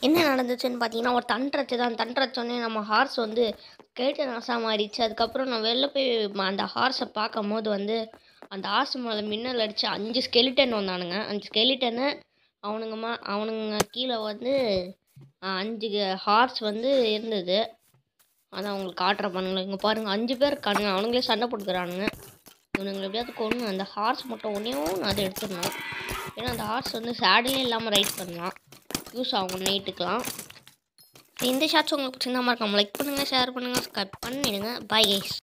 என்ன நடந்துச்சுன்னு பார்த்தீங்கன்னா ஒரு தண்டரச்சு தான் தண்டரச்சோடனே நம்ம ஹார்ஸ் வந்து கேட்டு நாசா மாறிடுச்சு அதுக்கப்புறம் நான் வெளில போய் ம- அந்த ஹார்ஸை பார்க்கும் போது வந்து அந்த ஹார்ஸ் மேலே மின்னல் அடித்து அஞ்சு ஸ்கெலிட்டன் வந்தானுங்க அஞ்சு ஸ்கெலிட்டனு அவனுங்கம்மா அவனுங்க கீழே வந்து ஆ, அஞ்சு ஹார்ஸ் வந்து இருந்தது அதான் உங்களுக்கு காட்டுற பண்ணுங்களேன் இங்கே பாருங்கள் அஞ்சு பேர் இருக்கானுங்க அவனுங்களே சண்டை போட்டுக்கிறானுங்க இவனுங்களை எப்படியாவது கொண்டு அந்த ஹார்ஸ் மட்டும் ஒன்றே ஒன்று அதை எடுத்துடணும் ஏன்னா அந்த ஹார்ஸ் வந்து சேடலே இல்லாமல் ரைட் பண்ணலாம் யூஸ் ஆகும் நைட்டுக்கெலாம் இந்த ஷார்ட்ஸ் உங்களுக்கு பிடிச்சிருந்தா மறக்காம லைக் பண்ணுங்கள் ஷேர் பண்ணுங்கள் சப்ஸ்கிரைப் பண்ணிடுங்க பை கைஸ்